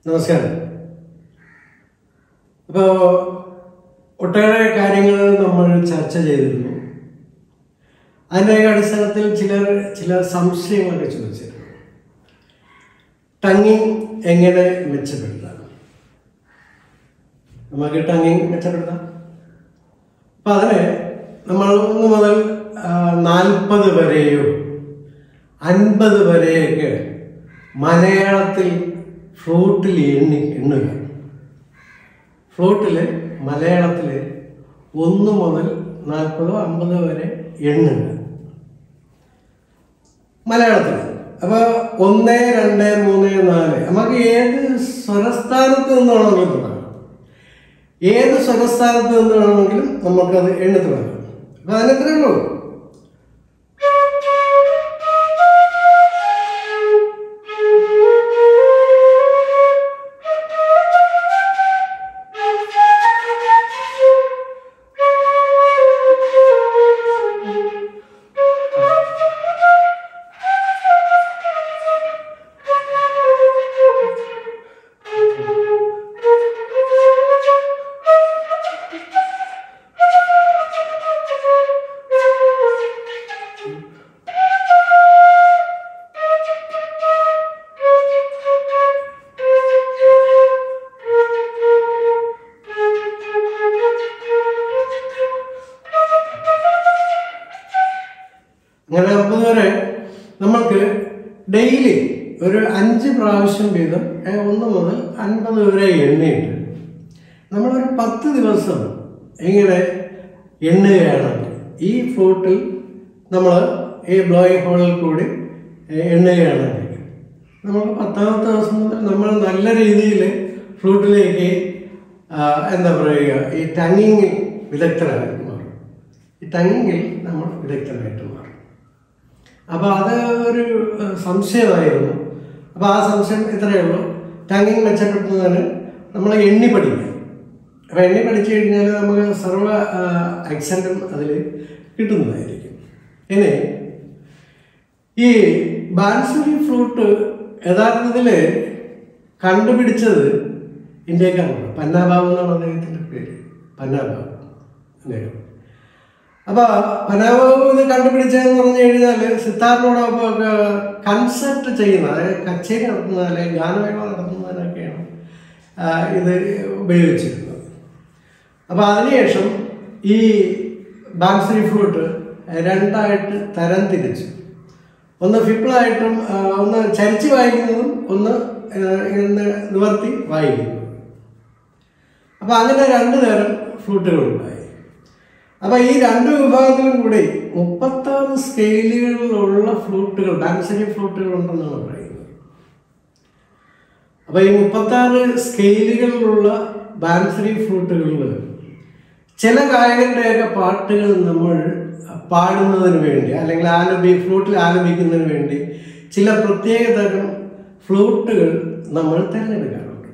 നമസ്കാരം അപ്പോൾ ഒട്ടേറെ കാര്യങ്ങൾ നമ്മൾ ചർച്ച ചെയ്തിരുന്നു അതിൻ്റെ അടിസ്ഥാനത്തിൽ ചിലർ ചില സംശയങ്ങളൊക്കെ ചോദിച്ചിരുന്നു ടങ്ങിങ് എങ്ങനെ മെച്ചപ്പെടുത്താം നമുക്ക് ടങ്ങിങ് മെച്ചപ്പെടുത്താം അപ്പം അതിന് നമ്മൾ ഒന്ന് മുതൽ നാൽപ്പത് വരെയോ അൻപത് വരെയൊക്കെ മലയാളത്തിൽ ഫ്ലൂട്ടിൽ എണ്ണി എണ്ണുക ഫ്ലൂട്ടിൽ മലയാളത്തിൽ ഒന്ന് മുതൽ നാൽപ്പതോ അമ്പതോ വരെ എണ്ണുക മലയാളത്തിൽ അപ്പോൾ ഒന്ന് രണ്ട് മൂന്ന് നാല് നമുക്ക് ഏത് സ്വരസ്ഥാനത്ത് നിന്ന് വേണമെങ്കിലും തുടങ്ങാം ഏത് സ്വരസ്ഥാനത്ത് നിന്ന് വേണമെങ്കിലും നമുക്കത് എണ്ണി തുടങ്ങാം അപ്പം അതിനെത്രയേ ഉള്ളൂ അങ്ങനെ അമ്പത് വരെ നമ്മൾക്ക് ഡെയിലി ഒരു അഞ്ച് പ്രാവശ്യം വീതം ഏ, ഒന്ന് മുതൽ അൻപത് വരെ എണ്ണയിട്ട് നമ്മളൊരു പത്ത് ദിവസം ഇങ്ങനെ എണ്ണുകയാണെങ്കിൽ ഈ ഫ്ലൂട്ടിൽ നമ്മൾ ഈ ബ്ലോയിങ് ഹോളിൽ കൂടി ഏ, എണ്ണുകയാണെങ്കിൽ നമുക്ക് പത്താമത്തെ ദിവസം മുതൽ നമ്മൾ നല്ല രീതിയിൽ ഫ്ലൂട്ടിലേക്ക് ആ, എന്താ പറയുക ഈ ടങ്ങിങ്ങിൽ വിദഗ്ധരായിട്ട് മാറും ഈ ടങ്ങിങ്ങിൽ നമ്മൾ വിദഗ്ധരായിട്ട് മാറും അപ്പോൾ അത് ഒരു ഏഹ്, സംശയമായിരുന്നു അപ്പോൾ ആ സംശയം ഇത്രയേ ഉള്ളൂ ടങ്ങിങ് മെച്ചപ്പെടുത്തുന്നതിന് നമ്മൾ എണ്ണി പഠിക്കുക അപ്പോൾ എണ്ണി പഠിച്ചു കഴിഞ്ഞാൽ നമുക്ക് സർവ അക്സൻറ്റും അതിൽ കിട്ടുന്നതായിരിക്കും ഇനി ഈ ബാൻസുരി ഫ്ലൂട്ട് യഥാർത്ഥത്തിൽ കണ്ടുപിടിച്ചത് ഇന്ത്യക്കാരാണ് പന്നാബാബു എന്നാണ് അദ്ദേഹത്തിൻ്റെ പേര് പന്നാബാബു അദ്ദേഹം അപ്പൊ പനാബാബു ഇത് കണ്ടുപിടിച്ചതെന്ന് പറഞ്ഞു കഴിഞ്ഞാൽ സിത്താറിനോടൊപ്പം ഒക്കെ കൺസെപ്റ്റ് ചെയ്യുന്ന അതായത് കച്ചേരി നടത്തുന്ന അല്ലെങ്കിൽ ഗാനമേള നടത്തുന്നതിനൊക്കെയാണ് ആ, ഇത് ഉപയോഗിച്ചിരുന്നത് അപ്പൊ അതിനുശേഷം ഈ ബാൻസറി ഫ്ലൂട്ട് രണ്ടായിട്ട് തരം തിരിച്ചു ഒന്ന് ഫിപ്പിളായിട്ടും ആ, ഒന്ന് ചരിച്ച് വായിക്കുന്നതും ഒന്ന് ആ, ഇങ്ങനെ നിവർത്തി വായിക്കുന്നതും അപ്പൊ അങ്ങനെ രണ്ടു തരം ഫ്ലൂട്ടുകളുണ്ടായി അപ്പൊ ഈ രണ്ട് വിഭാഗത്തിലും കൂടി മുപ്പത്താറ് സ്കെയിലുകളിലുള്ള ഫ്ലൂട്ടുകൾ ഡാൻസറി ഫ്ലൂട്ടുകൾ ഉണ്ടെന്നാണ് പറയുന്നത് അപ്പൊ ഈ മുപ്പത്താറ് സ്കെയിലുകളിലുള്ള ഡാൻസറി ഫ്ലൂട്ടുകളിൽ ചില ഗായകരുടെയൊക്കെ പാട്ടുകൾ നമ്മൾ പാടുന്നതിന് വേണ്ടി അല്ലെങ്കിൽ ആലപി ഫ്ലൂട്ടിൽ ആലപിക്കുന്നതിന് വേണ്ടി ചില പ്രത്യേക തരം ഫ്ലൂട്ടുകൾ നമ്മൾ തിരഞ്ഞെടുക്കാറുണ്ട്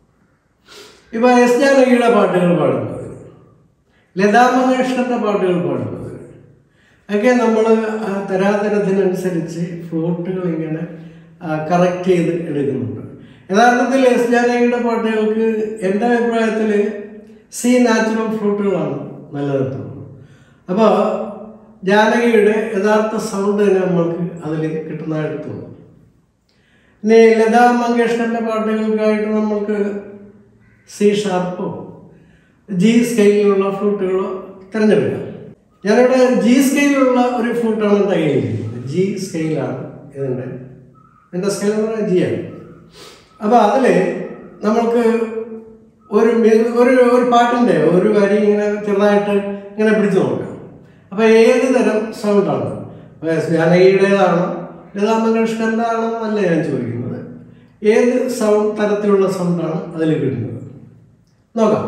ഇപ്പൊ എസ് ജാനകിയുടെ പാട്ടുകൾ പാടുന്നത് ലതാ മങ്കേഷ്കറിന്റെ പാട്ടുകൾ പാടുന്നത് ഒക്കെ നമ്മൾ തരാതരത്തിനനുസരിച്ച് ഫ്ലൂട്ടുകൾ ഇങ്ങനെ കറക്റ്റ് ചെയ്ത് എടുക്കുന്നുണ്ട് യഥാർത്ഥത്തിൽ എസ് ജാനകിയുടെ പാട്ടുകൾക്ക് എൻ്റെ അഭിപ്രായത്തിൽ സി നാച്ചുറൽ ഫ്ലൂട്ടുകളാണ് നല്ലതെന്ന് തോന്നുന്നു അപ്പോൾ ജാനകിയുടെ യഥാർത്ഥ സൗണ്ട് തന്നെ നമ്മൾക്ക് അതിൽ കിട്ടുന്നതായിട്ട് തോന്നും ഇനി ലതാ മങ്കേഷ്കറിന്റെ പാട്ടുകൾക്കായിട്ട് നമ്മൾക്ക് സി ഷാർപ്പോ ജി സ്കെയിലുള്ള ഫ്ലൂട്ടുകളോ തിരഞ്ഞെടുക്കാം ഞാനിവിടെ ജി സ്കെയിലുള്ള ഒരു ഫ്ലൂട്ടാണ് എൻ്റെ കയ്യിലിരിക്കുന്നത് ജി സ്കെയിലാണ് ഇതിൻ്റെ എൻ്റെ സ്കെയിൽ എന്ന് പറഞ്ഞാൽ ജി ആണ് അപ്പോൾ അതിൽ നമ്മൾക്ക് ഒരു മി- ഒരു ഒരു പാട്ടിൻ്റെ ഒരു വരി ഇങ്ങനെ ചെറുതായിട്ട് ഇങ്ങനെ പിടിച്ചു നോക്കാം അപ്പോൾ ഏത് തരം സൗണ്ടാണ് അപ്പോൾ എസ് ജാനകിയുടേതാണോ ലതാ മങ്കേഷ്കറിൻ്റെ ആണോ അല്ല ഞാൻ ചോദിക്കുന്നത് ഏത് സൗണ്ട് തരത്തിലുള്ള സൗണ്ടാണ് അതിൽ കിട്ടുന്നത് നോക്കാം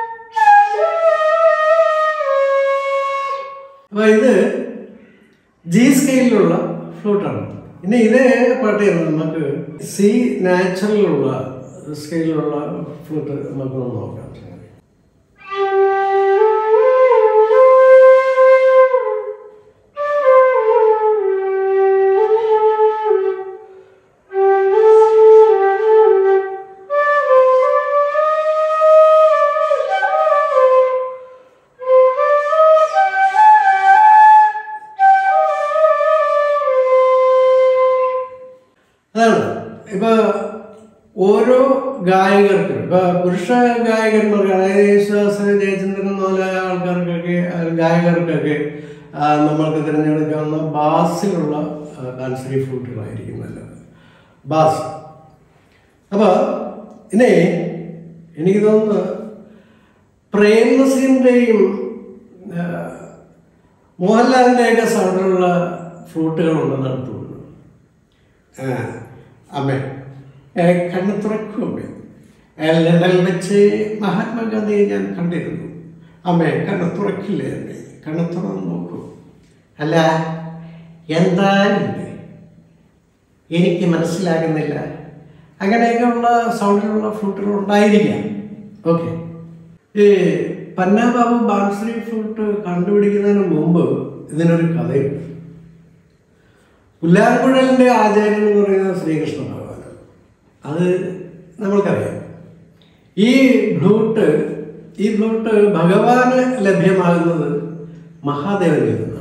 അപ്പൊ ഇത് ജി ജി സ്കെയിലുള്ള ഫ്ലൂട്ടാണ് പിന്നെ ഇതേ പാട്ടിയാണ് നമുക്ക് സി നാച്ചുറലുള്ള സ്കെയിലുള്ള ഫ്ലൂട്ട് നമുക്ക് നോക്കാം അതാണ് ഇപ്പൊ ഓരോ ഗായകർക്കും ഇപ്പൊ പുരുഷ ഗായകന്മാർക്ക് അതായത് യേശുദാസന് ജയചന്ദ്രൻ മുതലായ ആൾക്കാർക്കൊക്കെ ആ, ഗായകർക്കൊക്കെ ആ, നമ്മൾക്ക് തിരഞ്ഞെടുക്കാവുന്ന ബാസിലുള്ള കാൻസറി ഫ്ലൂട്ടുകളായിരിക്കും നല്ലത് ബാസ് അപ്പൊ ഇനി എനിക്ക് തോന്നുന്നു പ്രേംനസീറിന്റെയും ആ, മോഹൻലാലിന്റെയൊക്കെ സൗണ്ടിലുള്ള ഫ്ലൂട്ടുകളുണ്ടെന്നാണ് തോന്നുന്നത് ആ, അമ്മേ ഏ, കണ്ണ് തുറക്കൂ അമ്മേ ഏ, ലണ്ടനിൽ വെച്ച് മഹാത്മാഗാന്ധിയെ ഞാൻ കണ്ടിരുന്നു അമ്മേ കണ്ണ് തുറക്കില്ലേ അമ്മേ കണ്ണ് തുറന്ന് നോക്കൂ അല്ല എന്താ ഇത് എനിക്ക് മനസ്സിലാകുന്നില്ല അങ്ങനെയൊക്കെയുള്ള സൗണ്ടിലുള്ള ഫ്ലൂട്ടുകൾ ഉണ്ടായിരിക്കാം ഓക്കെ ഈ പന്നാബാബു ബാൻശ്രീ ഫ്ലൂട്ട് കണ്ടുപിടിക്കുന്നതിന് മുമ്പ് ഇതിനൊരു കഥയുണ്ട് പുല്ലാർക്കുഴലിന്റെ ആചാര്യൻ എന്ന് പറയുന്നത് ശ്രീകൃഷ്ണ ഭഗവാനാണ് അത് നമ്മൾക്കറിയാം ഈ ഫ്ലൂട്ട് ഈ ഫ്ലൂട്ട് ഭഗവാന് ലഭ്യമാകുന്നത് മഹാദേവനിൽ നിന്നാണ്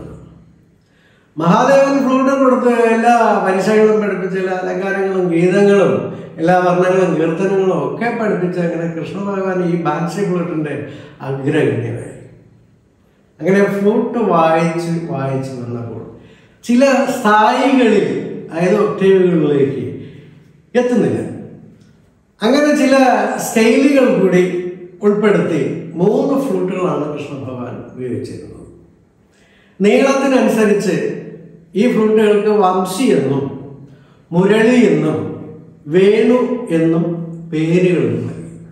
മഹാദേവൻ ഫ്ലൂട്ട് കൊടുത്ത് എല്ലാ പരീക്ഷകളും പഠിപ്പിച്ച് എല്ലാ അലങ്കാരങ്ങളും ഗീതങ്ങളും എല്ലാ വർണ്ണങ്ങളും കീർത്തനങ്ങളും ഒക്കെ പഠിപ്പിച്ച് അങ്ങനെ കൃഷ്ണ ഭഗവാൻ ഈ ബാൻസി ഫ്ലൂട്ടിന്റെ അഗ്രഗണ്യനായി അങ്ങനെ ഫ്ലൂട്ട് വായിച്ച് വായിച്ച് വന്നപ്പോൾ ചില സ്ഥായികളിൽ അതായത് ഒക്ടേവുകളിലേക്ക് എത്തുന്നില്ല അങ്ങനെ ചില സ്കെയിലുകൾ കൂടി ഉൾപ്പെടുത്തി മൂന്ന് ഫ്ലൂട്ടുകളാണ് കൃഷ്ണ ഭഗവാൻ ഉപയോഗിച്ചിരുന്നത് നീളത്തിനനുസരിച്ച് ഈ ഫ്ലൂട്ടുകൾക്ക് വംശി എന്നും മുരളി എന്നും വേണു എന്നും പേരുകൾ നൽകി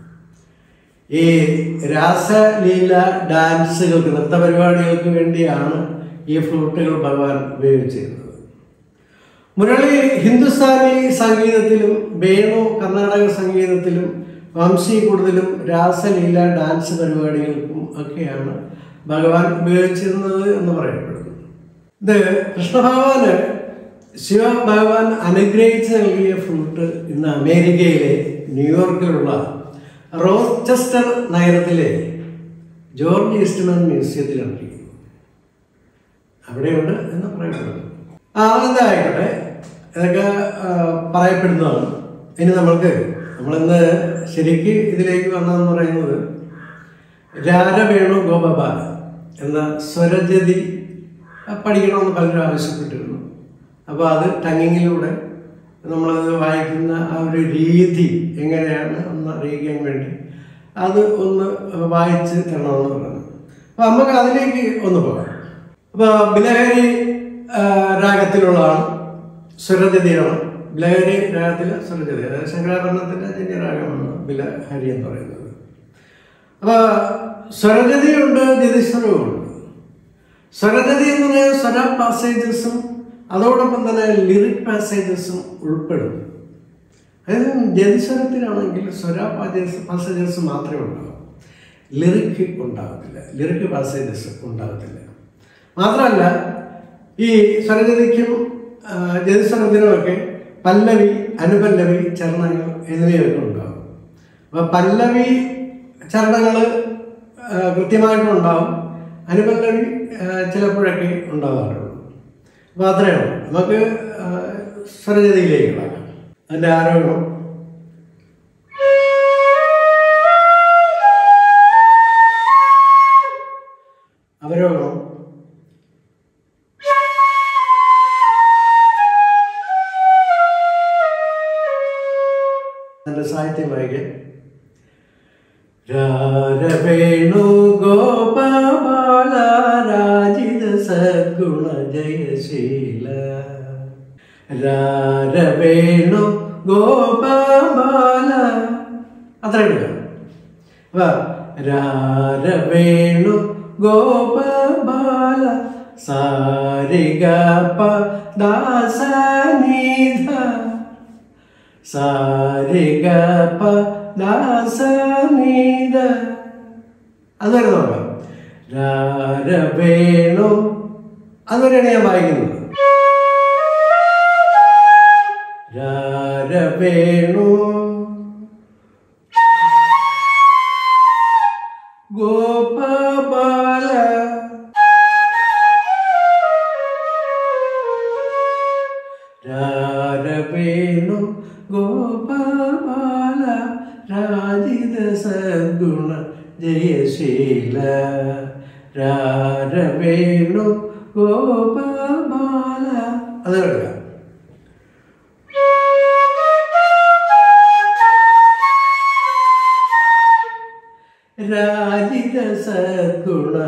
ഈ രാസലീല ഡാൻസുകൾക്ക് നൃത്തപരിപാടികൾക്ക് വേണ്ടിയാണ് ഈ ഫ്ലൂട്ടുകൾ ഭഗവാൻ ഉപയോഗിച്ചിരുന്നത് മുരളി ഹിന്ദുസ്ഥാനി സംഗീതത്തിലും വേണു കർണാടക സംഗീതത്തിലും വംശി കൂടുതലും രാസലീല ഡാൻസ് പരിപാടികൾക്കും ഒക്കെയാണ് ഭഗവാൻ ഉപയോഗിച്ചിരുന്നത് എന്ന് പറയപ്പെടുന്നു ഇത് കൃഷ്ണഭഗവാന് ശിവഭഗവാൻ അനുഗ്രഹിച്ച് നൽകിയ ഫ്ലൂട്ട് ഇന്ന് അമേരിക്കയിലെ ന്യൂയോർക്കിലുള്ള റോച്ചസ്റ്റർ നഗരത്തിലെ ജോർജ് ഈസ്റ്റ്മാൻ മ്യൂസിയത്തിലാണ് ഇരിക്കുന്നത് അവിടെയുണ്ട് എന്ന് പറയപ്പെടുന്നു ആ എന്തായിക്കോട്ടെ ഇതൊക്കെ ആ, പറയപ്പെടുന്നതാണ് ഇനി നമ്മൾക്ക് നമ്മളിന്ന് ശരിക്ക് ഇതിലേക്ക് വന്നതെന്ന് പറയുന്നത് രാരവേണു ഗോപബാല എന്ന സ്വരജതി പഠിക്കണമെന്ന് പലരും ആവശ്യപ്പെട്ടിരുന്നു അപ്പോൾ അത് ടങ്ങിങ്ങിലൂടെ നമ്മളത് വായിക്കുന്ന ആ ഒരു രീതി എങ്ങനെയാണ് ഒന്ന് അറിയിക്കാൻ വേണ്ടി അത് ഒന്ന് വായിച്ച് തരണമെന്ന് പറഞ്ഞു അപ്പോൾ നമുക്ക് അതിലേക്ക് ഒന്ന് പോകാം അപ്പോൾ ബിലഹരി ആ, രാഗത്തിലുള്ളതാണ് സ്വരജതിയാണ് ബിലഹരി രാഗത്തിലെ സ്വരജതി അതായത് ശങ്കരാഭരണത്തിൻ്റെ ജന്യരാഗമാണ് ബിലഹരി എന്ന് പറയുന്നത് അപ്പോൾ സ്വരജതിയുണ്ട് ജതിസ്വരവുമുണ്ട് സ്വരജതി എന്ന് പറയുന്നത് സ്വര പാസേജസും അതോടൊപ്പം തന്നെ ലിറിക് പാസേജസും ഉൾപ്പെടും അതായത് ജതിസ്വരത്തിലാണെങ്കിൽ സ്വര പാസേജസ് മാത്രമേ ഉണ്ടാവൂ ലിറിക് ഉണ്ടാകത്തില്ല ലിറിക് പാസേജസ് ഉണ്ടാകത്തില്ല മാത്രമല്ല ഈ സ്വരജതിക്കും ആ, ജതിസ്വരത്തിനുമൊക്കെ പല്ലവി അനുപല്ലവി ചരണങ്ങൾ എന്നിവയൊക്കെ ഉണ്ടാകും അപ്പോൾ പല്ലവി ചരണങ്ങൾ കൃത്യമായിട്ടും ഉണ്ടാവും അനുപല്ലവി ആ, ചിലപ്പോഴൊക്കെ ഉണ്ടാകാറുള്ളൂ അപ്പോൾ അത്രയേ ഉള്ളൂ നമുക്ക് ആ, സ്വരജതിയിലേക്ക് കിടക്കാം അതിൻ്റെ ആരോപണം അവരോഗം എൻ്റെ സാഹിത്യം വായിക്കാൻ രാരവേണു ഗോപാല രാജിത സഗുണ ജയശീല രാരവേണു ഗോപാല അത്ര എടുക്കാം അപ്പൊ രാരവേണു ഗോപാല സാരിഗ പ ദാസ നിധ സാരിഗ പ ദാസ നിധ അതുവരെ നോക്കാം രാരവേണു അതുവരെയാണ് ഞാൻ വായിക്കുന്നത് രാരവേണു ഗോപാല രാരവേണു ഗോപാല രാജിത സദ്ഗുണ ജയശീല രാരവേണു ഗോപാല അത് കേൾക്കാം രാജിത സദ്ഗുണ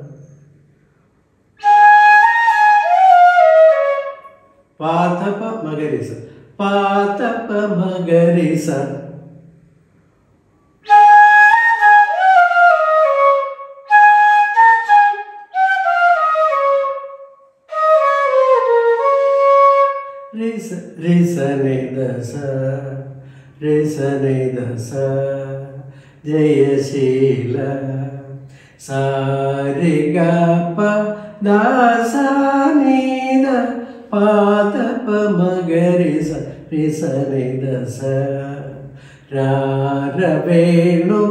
പാതപ മകരിസ പാതപ മകരിസ റിസ റിസനെ ദസ റിസനെ ദസ ജയശീല സാരിഗ പ ദാസ നീത പാദപ മകരിസ റിസനെ ദസ രാരവേണു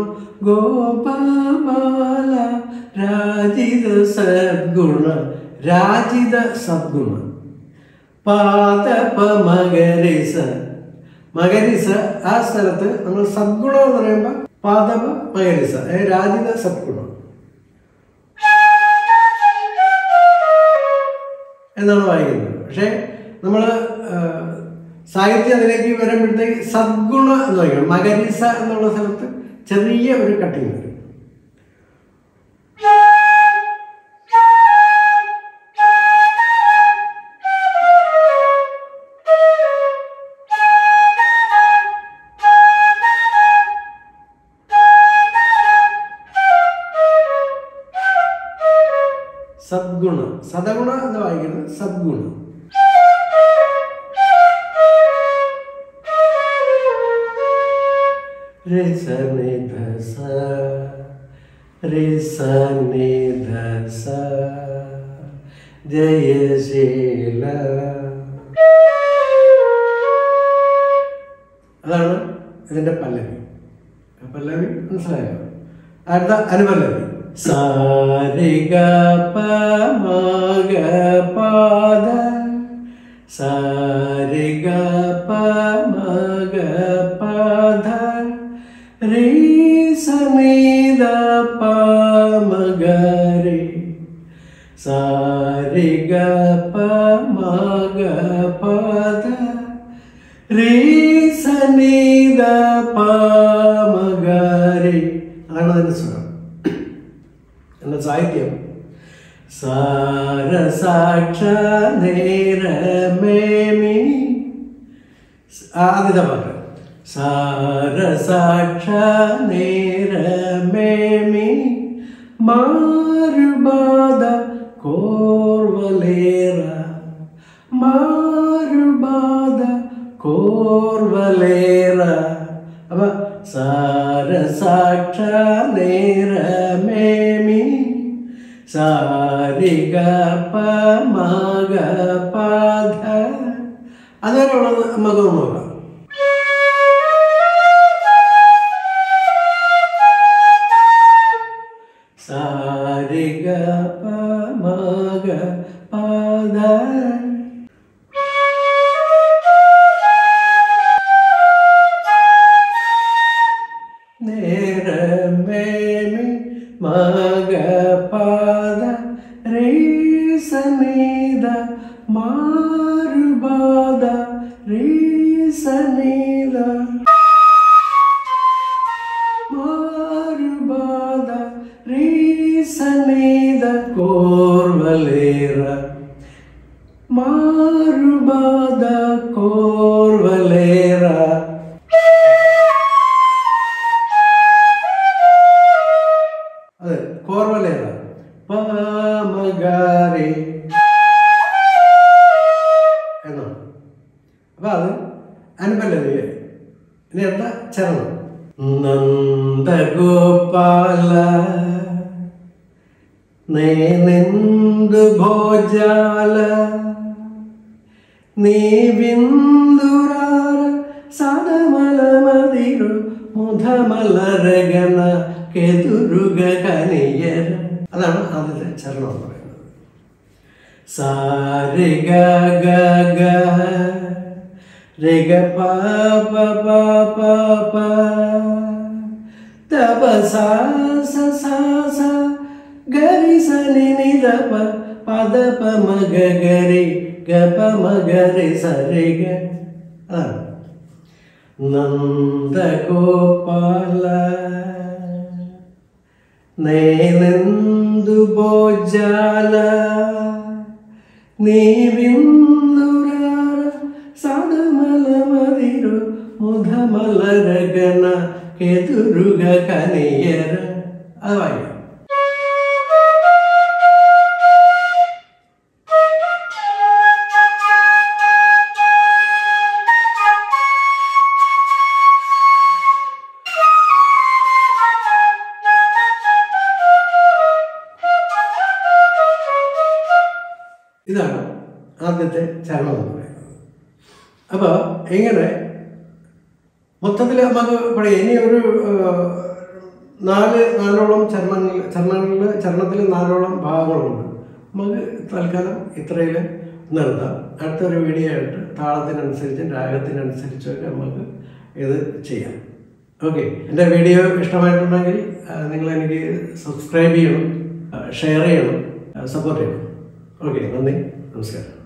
ഗോപാല രാജിത സദ്ഗുണ രാജിത സദ്ഗുണ പാദപ മകരിസ മകരിസ ആ സ്ഥലത്ത് നമ്മൾ സദ്ഗുണം എന്ന് പറയുമ്പോൾ പാദപ മകരിസ ഏ, രാജിത സദ്ഗുണം എന്നാണ് വായിക്കുന്നത് പക്ഷേ നമ്മൾ സാഹിത്യം അതിലേക്ക് വരുമ്പോഴത്തേക്ക് സദ്ഗുണ എന്ന് വായിക്കണം മകരിസ എന്നുള്ള സ്ഥലത്ത് ചെറിയ ഒരു കട്ടിങ് വരും സദ്ഗുണ സദഗുണ എന്ന് വായിക്കുന്നത് സദ്ഗുണ रे स नि ध स रे स नि ध स ജയശീല അതാണ് ഇതിന്റെ പല്ലവി ആ പല്ലവി മനസ്സിലായോ അടുത്ത അനുപല്ലവി സാരിഗ പമഗ പാദ സാരിഗ പമഗ പാദ റീ സമീത പമഗരി സാരിഗ പമഗ പാദ റീ സമീത പമഗരി അതാണ് അതിന്റെ സ്വരം എന്ന സാഹിത്യം സാരസാക്ഷ നേരമേമി ആദ്യത്തെ പാട്ട് സാരസാക്ഷ നേരമേമി മാറുബാധ കോർവലേറ മാറുബാധ കോർവലേറ അപ്പൊ സാരസാക്ഷ നേരമേമി സാരിഗ പമഗ പാധ അതുവരെയുള്ളത് നമുക്ക് നോക്കാം സാരിഗ പമഗ പാധ നേരമേമി മഗ പാദ റീസനീത മാറുബാധ റീസനീത മാറുബാധ റീസനീത കോർവലേറ മാറുബാധ കോർവലേറ അതെ കോർവലേറ പാമഗാരി അപ്പൊ അത് അനുപല്ലവിയായി ഇനി അടുത്ത ചരണം നന്ദഗോപാല നേനെന്തു ഭോജാല നീ ബിന്ദുരാര സദമലമതിരു മുധമലരഗന കെതുരുക കനിയര അതാണ് ആദ്യത്തെ ചരണം എന്ന് പറയുന്നത് സാരി ഗ ഗ ഗ രി ഗ പ പ പ പ പ തപ സാ സ സാ സ ഗരി സ നി നി ധ പ പദ പ മ ഗ ഗരി ഗ പ മ ഗ രി സ രി ഗ അതാണ് നന്ദഗോപാല നേനെന്തു ഭോജാല നീ ബിന്ദുരാര സദമലമതിരു മുധമലരഗന കെതുരുക കനിയര അത് വായിക്കാം ഇതാണ് ആദ്യത്തെ ചരണം എന്ന് പറയുന്നത് അപ്പോൾ ഇങ്ങനെ മൊത്തത്തിൽ നമുക്ക് പറയാം ഇനി ഒരു ആ, നാല് നാലോളം ചരണങ്ങൾ ചരണങ്ങളിൽ ചരണത്തിൽ നാലോളം ഭാഗങ്ങളുണ്ട് നമുക്ക് തൽക്കാലം ഇത്രയിൽ നിർത്താം അടുത്തൊരു വീഡിയോ ആയിട്ട് താളത്തിനനുസരിച്ചും രാഗത്തിനനുസരിച്ചൊക്കെ നമുക്ക് ഇത് ചെയ്യാം ഓക്കെ എൻ്റെ വീഡിയോ ഇഷ്ടമായിട്ടുണ്ടെങ്കിൽ ആ, നിങ്ങൾ എനിക്ക് സബ്സ്ക്രൈബ് ചെയ്യണം ഷെയർ ചെയ്യണം സപ്പോർട്ട് ചെയ്യണം ഓക്കെ നന്ദി നമസ്കാരം